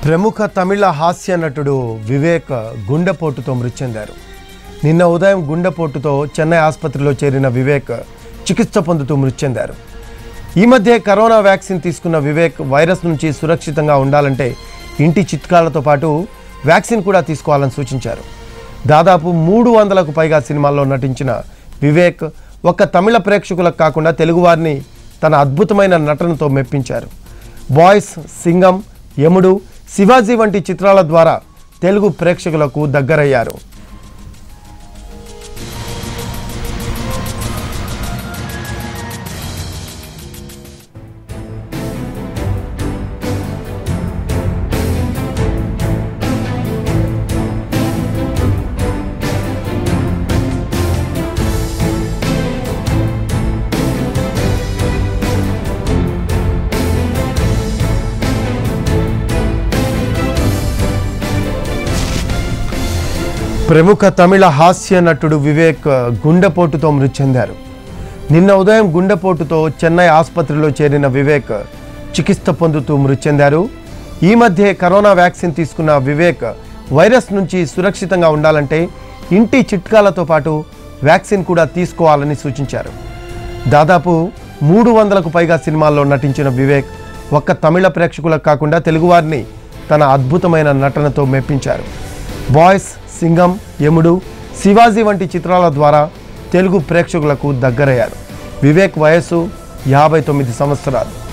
ప్రముఖ తమిళ హాస్య నటుడు వివేక్ గుండెపోటుతో మృతి చెందారు నిన్న ఉదయం గుండెపోటుతో చెన్నై ఆసుపత్రిలో చేరిన వివేక్ చికిత్స పొందుతూ మృతి చెందారు ఈ మధ్య కరోనా వ్యాక్సిన్ తీసుకున్న వివేక్ వైరస్ నుంచి సురక్షితంగా ఉండాలంటే ఇంటి చిట్కాలతో పాటు వ్యాక్సిన్ కూడా తీసుకోవాలని సూచించారు దాదాపు మూడు వందలకు పైగా సినిమాల్లో నటించిన వివేక్ ఒక్క తమిళ ప్రేక్షకులకు కాకుండా తెలుగువారిని తన అద్భుతమైన నటనతో మెప్పించారు బాయ్స్ సింగం యముడు శివాజీ వంటి చిత్రాల ద్వారా తెలుగు ప్రేక్షకులకు దగ్గరయ్యారు ప్రముఖ తమిళ హాస్య నటుడు వివేక్ గుండెపోటుతో మృతి చెందారు నిన్న ఉదయం గుండెపోటుతో చెన్నై ఆసుపత్రిలో చేరిన వివేక్ చికిత్స పొందుతూ మృతి చెందారు ఈ మధ్య కరోనా వ్యాక్సిన్ తీసుకున్న వివేక్ వైరస్ నుంచి సురక్షితంగా ఉండాలంటే ఇంటి చిట్కాలతో పాటు వ్యాక్సిన్ కూడా తీసుకోవాలని సూచించారు దాదాపు మూడు వందలకు పైగా సినిమాల్లో నటించిన వివేక్ ఒక్క తమిళ ప్రేక్షకులకు కాకుండా తెలుగువారిని తన అద్భుతమైన నటనతో మెప్పించారు బాయ్స్ సింగం యముడు శివాజీ వంటి చిత్రాల ద్వారా తెలుగు ప్రేక్షకులకు దగ్గరయ్యారు వివేక్ వయస్సు యాభై తొమ్మిది సంవత్సరాలు